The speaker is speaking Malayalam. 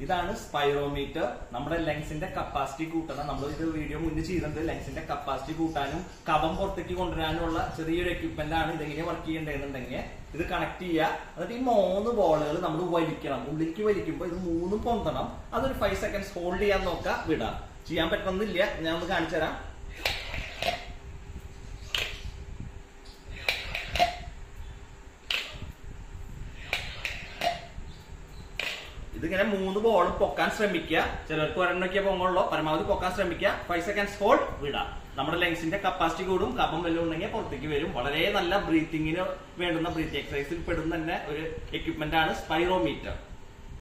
ഇതാണ് സ്പൈറോമീറ്റർ നമ്മുടെ ലങ്സിന്റെ കപ്പാസിറ്റി കൂട്ടണം നമ്മൾ ഇത് വീഡിയോ മുന്നിൽ ചെയ്തിട്ടുണ്ട് ലങ്സിന്റെ കപ്പാസിറ്റി കൂട്ടാനും കഫം പുറത്തേക്ക് കൊണ്ടുവരാനുള്ള ചെറിയൊരു എക്യുപ്മെന്റ് ആണ് ഇതെങ്ങനെ വർക്ക് ചെയ്യേണ്ടതെന്നുണ്ടെങ്കിൽ ഇത് കണക്ട് ചെയ്യുക എന്നിട്ട് ഈ മൂന്ന് ബോളുകൾ നമ്മൾ വലിക്കണം ഉള്ളിലേക്ക് വലിക്കുമ്പോൾ ഇത് മൂന്നും പൊന്തണം അതൊരു ഫൈവ് സെക്കൻഡ്സ് ഹോൾഡ് ചെയ്യാൻ നോക്കുക വിടാം ചെയ്യാൻ പറ്റുന്നില്ല ഞാൻ ഒന്ന് കാണിച്ചു തരാം ഇതിങ്ങനെ മൂന്ന് ബോൾ പൊക്കാൻ ശ്രമിക്കുക ചിലർക്ക് ഒരെണ്ണൊക്കെ പൊങ്ങുള്ളൂ പരമാവധി പൊക്കാൻ ശ്രമിക്കുക ഫൈവ് സെക്കൻഡ്സ് ഹോൾഡ് വിടാം നമ്മുടെ ലങ്സിന്റെ കപ്പാസിറ്റി കൂടും കഫം വല്ലതും ഉണ്ടെങ്കിൽ പുറത്തേക്ക് വരും വളരെ നല്ല ബ്രീത്തിങ്ങിന് വേണ്ടുന്ന ബ്രീത്തിങ് എക്സസൈസിൽ പെടുന്ന തന്നെ ഒരു എക്യുപ്മെന്റ് ആണ് സ്പൈറോമീറ്റർ